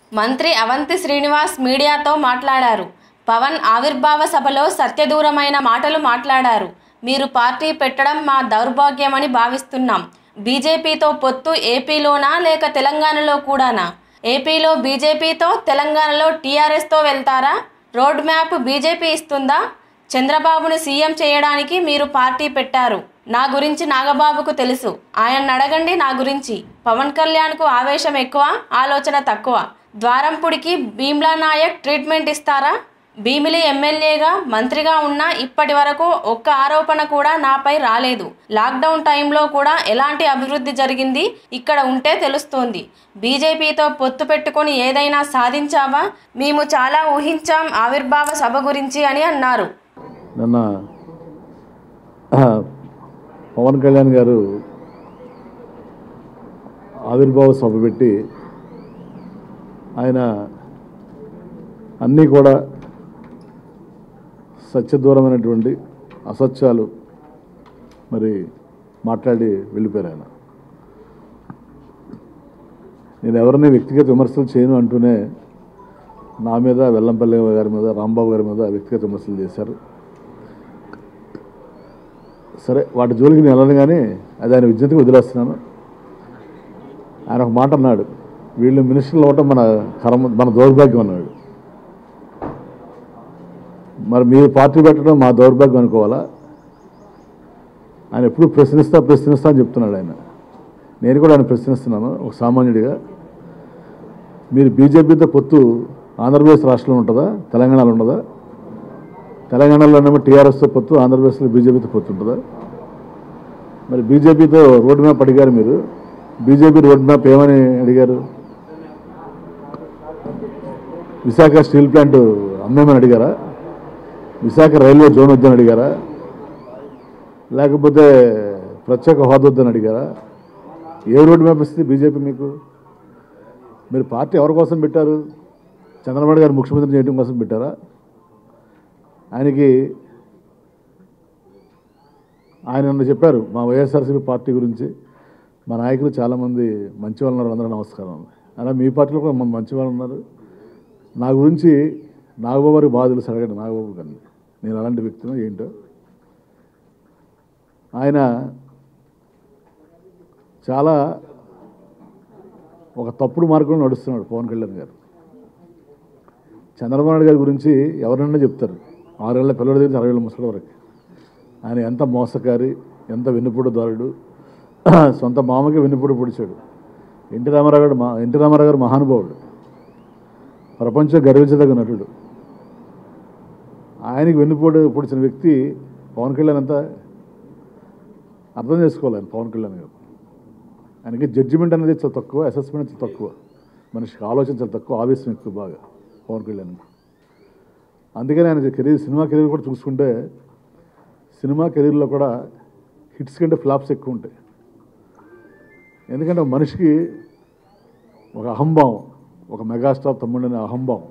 మంత్రి అవంతి శ్రీనివాస్ మీడియాతో మాట్లాడారు పవన్ ఆవిర్భావ సభలో సత్యదూరమైన మాటలు మాట్లాడారు మీరు పార్టీ పెట్టడం మా దౌర్భాగ్యమని భావిస్తున్నాం బీజేపీతో పొత్తు ఏపీలోనా లేక తెలంగాణలో కూడానా ఏపీలో బీజేపీతో తెలంగాణలో టీఆర్ఎస్తో వెళ్తారా రోడ్ మ్యాప్ బీజేపీ ఇస్తుందా చంద్రబాబును సీఎం చేయడానికి మీరు పార్టీ పెట్టారు నా గురించి నాగబాబుకు తెలుసు ఆయన అడగండి నా గురించి పవన్ కళ్యాణ్కు ఆవేశం ఎక్కువ ఆలోచన తక్కువ ద్వారంపుడికి భీమ్లా నాయక్ ట్రీట్మెంట్ ఇస్తారా భీమిలి ఎమ్మెల్యేగా మంత్రిగా ఉన్న ఇప్పటి వరకు ఒక్క ఆరోపణ కూడా నాపై రాలేదు లాక్డౌన్ టైంలో కూడా ఎలాంటి అభివృద్ధి జరిగింది ఇక్కడ ఉంటే తెలుస్తోంది బీజేపీతో పొత్తు పెట్టుకొని ఏదైనా సాధించావా మేము చాలా ఊహించాం ఆవిర్భావ సభ గురించి అని అన్నారు నిన్న పవన్ కళ్యాణ్ గారు ఆవిర్భావ సభ పెట్టి ఆయన అన్నీ కూడా సత్యదూరమైనటువంటి అసత్యాలు మరి మాట్లాడి వెళ్ళిపోయారు ఆయన నేను ఎవరిని వ్యక్తిగత విమర్శలు చేయను అంటూనే నా మీద వెల్లంపల్లి గారి మీద రాంబాబు గారి మీద వ్యక్తిగత విమర్శలు చేశారు సరే వాటి జోలికి నేను వెళ్ళను కానీ అది ఆయన విజ్ఞతకి వదిలేస్తున్నాను ఆయన ఒక మాట అన్నాడు వీళ్ళు మినిస్టర్లు అవ్వటం మన కర్మ మన దౌర్భాగ్యం అన్నాడు మరి మీరు పార్టీ పెట్టడం మా దౌర్భాగ్యం అనుకోవాలా ఆయన ఎప్పుడు ప్రశ్నిస్తా ప్రశ్నిస్తా అని చెప్తున్నాడు ఆయన నేను కూడా ఆయన ప్రశ్నిస్తున్నాను ఒక సామాన్యుడిగా మీరు బీజేపీతో పొత్తు ఆంధ్రప్రదేశ్ రాష్ట్రంలో ఉంటుందా తెలంగాణలో ఉండదా తెలంగాణలోనేమో టీఆర్ఎస్తో పొత్తు ఆంధ్రప్రదేశ్లో బీజేపీతో పొత్తు ఉంటుందా మరి బీజేపీతో రోడ్ మ్యాప్ అడిగారు మీరు బీజేపీ రోడ్ మ్యాప్ ఏమని అడిగారు విశాఖ స్టీల్ ప్లాంట్ అమ్మేమని అడిగారా విశాఖ రైల్వే జోన్ వద్దని అడిగారా లేకపోతే ప్రత్యేక హోదా వద్దని అడిగారా ఏ రోడ్ మ్యాప్ ఇస్తుంది బీజేపీ మీకు మీరు పార్టీ ఎవరి కోసం పెట్టారు చంద్రబాబు గారు ముఖ్యమంత్రి చేయడం కోసం పెట్టారా ఆయనకి ఆయన నన్ను చెప్పారు మా వైఎస్ఆర్సీపీ పార్టీ గురించి మా నాయకులు చాలామంది మంచి వాళ్ళు ఉన్నారు అందరూ నమస్కారం అలా మీ పార్టీలో కూడా మన మంచి వాళ్ళు ఉన్నారు నా గురించి నాగబాబు గారికి బాగా తెలుసు అడగండి నాగబాబు గారిని నేను అలాంటి వ్యక్తిని ఏంటో ఆయన చాలా ఒక తప్పుడు మార్గంలో నడుస్తున్నాడు పవన్ కళ్యాణ్ గారు చంద్రబాబు నాయుడు గారి గురించి ఎవరన్నా చెప్తారు ఆరేళ్ల పిల్లడి దగ్గర అరవై ఏళ్ళ ముసలి వరకు ఆయన ఎంత మోసకారి ఎంత వెన్నుపూడు దారుడు సొంత మామకి వెన్నుపూడు పొడిచాడు ఎన్టీ రామారావు గారు మా ఎన్టీ రామారావు గారు మహానుభావుడు ప్రపంచం గర్వించదగ్గ నటుడు ఆయనకి వెన్నుపోటు పొడిచిన వ్యక్తి పవన్ కళ్యాణ్ అంతా అర్థం చేసుకోవాలి ఆయన పవన్ కళ్యాణ్ గారు ఆయనకి జడ్జిమెంట్ అనేది చాలా తక్కువ అసెస్మెంట్ చాలా తక్కువ మనిషికి ఆలోచన చాలా తక్కువ ఆవేశం ఎక్కువ బాగా పవన్ కళ్యాణ్ అందుకని ఆయన కెరీర్ సినిమా కెరీర్ కూడా చూసుకుంటే సినిమా కెరీర్లో కూడా హిట్స్ కంటే ఫ్లాప్స్ ఎక్కువ ఉంటాయి ఎందుకంటే ఒక మనిషికి ఒక అహంభావం ఒక మెగాస్టార్ తమ్ముడనే అహంభావం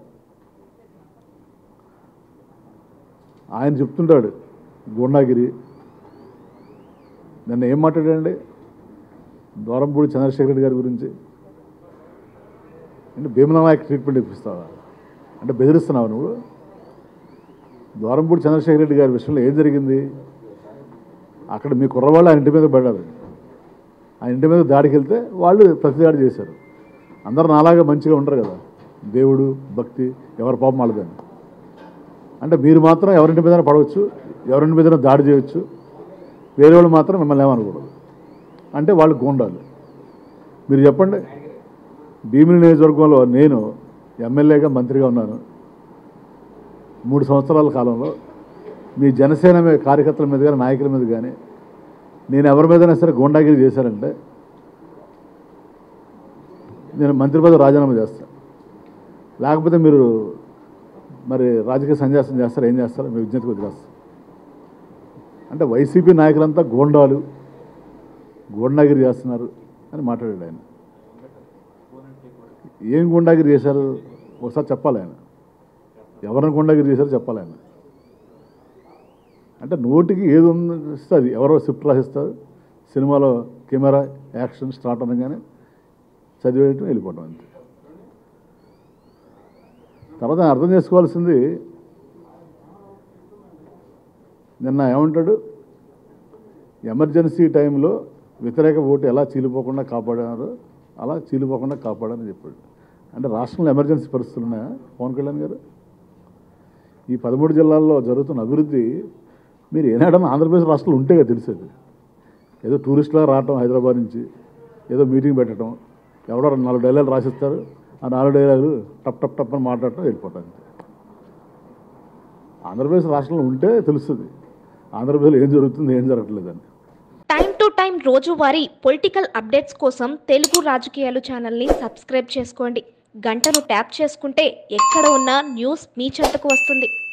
ఆయన చెప్తుంటాడు గోండాగిరి నిన్న ఏం మాట్లాడాడండి దూరంపూడి చంద్రశేఖర్ రెడ్డి గారి గురించి అంటే భీమలా నాయక్ ట్రీట్మెంట్ ఇప్పిస్తావా అంటే బెదిరిస్తున్నావు నువ్వు ద్వారంపూడి చంద్రశేఖర్ రెడ్డి గారి విషయంలో ఏం జరిగింది అక్కడ మీ కుర్రవాళ్ళు ఆయన ఇంటి మీద పడ్డారు ఆయన ఇంటి మీద దాడికి వెళ్తే వాళ్ళు ప్రతి దాడి చేశారు అందరూ నాలాగా మంచిగా ఉండరు కదా దేవుడు భక్తి ఎవరి పాపం వాళ్ళదని అంటే మీరు మాత్రం ఎవరింటి మీద పడవచ్చు ఎవరింటి మీద దాడి చేయొచ్చు వేరే వాళ్ళు మాత్రం మిమ్మల్ని ఏమనకూడదు అంటే వాళ్ళు గోండాలు మీరు చెప్పండి భీమిలి నియోజకవర్గంలో నేను ఎమ్మెల్యేగా మంత్రిగా ఉన్నాను మూడు సంవత్సరాల కాలంలో మీ జనసేన మీద కార్యకర్తల మీద కానీ నాయకుల మీద కానీ నేను ఎవరి మీదైనా సరే గోండాగిరి చేశారంటే నేను మంత్రి పదవి రాజీనామా చేస్తాను లేకపోతే మీరు మరి రాజకీయ సన్యాసం చేస్తారు ఏం చేస్తారు మీ విజ్ఞతకు వదిలేస్తారు అంటే వైసీపీ నాయకులంతా గోండాలు గోండాగిరి చేస్తున్నారు అని మాట్లాడాడు ఆయన ఏం గుండాగిరి చేశారు ఒకసారి చెప్పాలి ఆయన ఎవరిని గుండాగిరి చేశారో చెప్పాలి ఆయన అంటే నోటికి ఏది ఉంది ఇస్తే అది ఎవరో స్క్రిప్ట్ రాసిస్తారు సినిమాలో కెమెరా యాక్షన్ స్టార్ట్ అనగానే చదివేయటం వెళ్ళిపోవటం అంతే తర్వాత ఆయన అర్థం చేసుకోవాల్సింది నిన్న ఏమంటాడు ఎమర్జెన్సీ టైంలో వ్యతిరేక ఓటు ఎలా చీలిపోకుండా కాపాడారో అలా చీలిపోకుండా కాపాడని చెప్పాడు అంటే రాష్ట్రంలో ఎమర్జెన్సీ పరిస్థితులు ఉన్నాయా పవన్ కళ్యాణ్ గారు ఈ పదమూడు జిల్లాల్లో జరుగుతున్న అభివృద్ధి మీరు ఏనాడన్నా ఆంధ్రప్రదేశ్ రాష్ట్రంలో ఉంటే కదా తెలిసేది ఏదో టూరిస్టులా రావటం హైదరాబాద్ నుంచి ఏదో మీటింగ్ పెట్టడం ఎవడో రెండు నాలుగు డైలాగులు రాసిస్తారు ఆ నాలుగు డైలాగులు టప్ టప్ టప్ అని మాట్లాడటం వెళ్ళిపోతాను ఆంధ్రప్రదేశ్ రాష్ట్రంలో ఉంటే తెలుస్తుంది ఆంధ్రప్రదేశ్లో ఏం జరుగుతుంది ఏం జరగట్లేదని టైం టు టైం రోజువారీ పొలిటికల్ అప్డేట్స్ కోసం తెలుగు రాజకీయాలు ఛానల్ని సబ్స్క్రైబ్ చేసుకోండి గంటను ట్యాప్ చేసుకుంటే ఎక్కడ ఉన్నా న్యూస్ మీ చెంతకు వస్తుంది